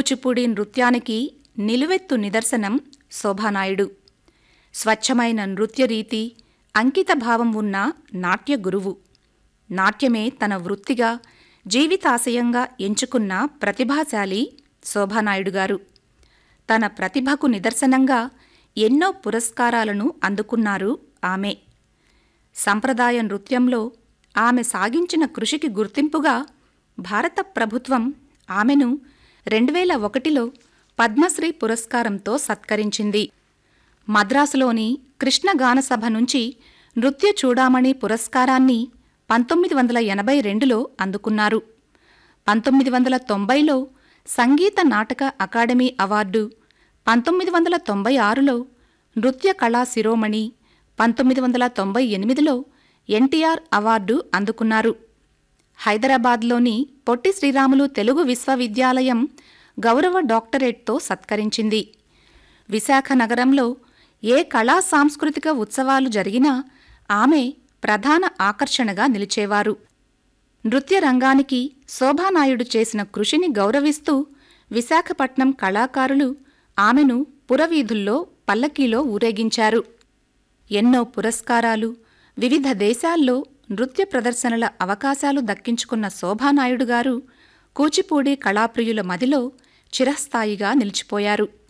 కూచిపూడి నృత్యానికి నిలువెత్తు నిదర్శనం శోభానాయుడు స్వచ్ఛమైన నృత్య రీతి అంకిత భావం ఉన్న నాట్య గురువు నాట్యమే తన వృత్తిగా జీవితాశయంగా ఎంచుకున్న ప్రతిభాశాలి శోభానాయుడు గారు తన ప్రతిభకు నిదర్శనంగా ఎన్నో పురస్కారాలను అందుకున్నారు ఆమె సంప్రదాయ నృత్యంలో ఆమె సాగించిన కృషికి గుర్తింపుగా భారత ప్రభుత్వం ఆమెను రెండు వేల ఒకటిలో పద్మశ్రీ పురస్కారంతో సత్కరించింది మద్రాసులోని కృష్ణ గానసభ నుంచి నృత్య చూడామణి పురస్కారాన్ని పంతొమ్మిది వందల ఎనభై రెండులో అందుకున్నారు పంతొమ్మిది వందల తొంభైలో సంగీత నాటక అకాడమీ అవార్డు పంతొమ్మిది వందల తొంభై ఆరులో నృత్య కళా శిరోమణి పంతొమ్మిది వందల తొంభై ఎనిమిదిలో ఎన్టీఆర్ అవార్డు అందుకున్నారు హైదరాబాద్లోని పొట్టి శ్రీరాములు తెలుగు విశ్వవిద్యాలయం గౌరవ డాక్టరేట్తో సత్కరించింది విశాఖ నగరంలో ఏ కళా సాంస్కృతిక ఉత్సవాలు జరిగినా ఆమె ప్రధాన ఆకర్షణగా నిలిచేవారు నృత్య రంగానికి శోభానాయుడు చేసిన కృషిని గౌరవిస్తూ విశాఖపట్నం కళాకారులు ఆమెను పురవీధుల్లో పల్లకీలో ఊరేగించారు ఎన్నో పురస్కారాలు వివిధ దేశాల్లో నృత్య ప్రదర్శనల అవకాశాలు దక్కించుకున్న శోభానాయుడు గారు కూచిపూడి కళాప్రియుల మదిలో చిరస్థాయిగా నిలిచిపోయారు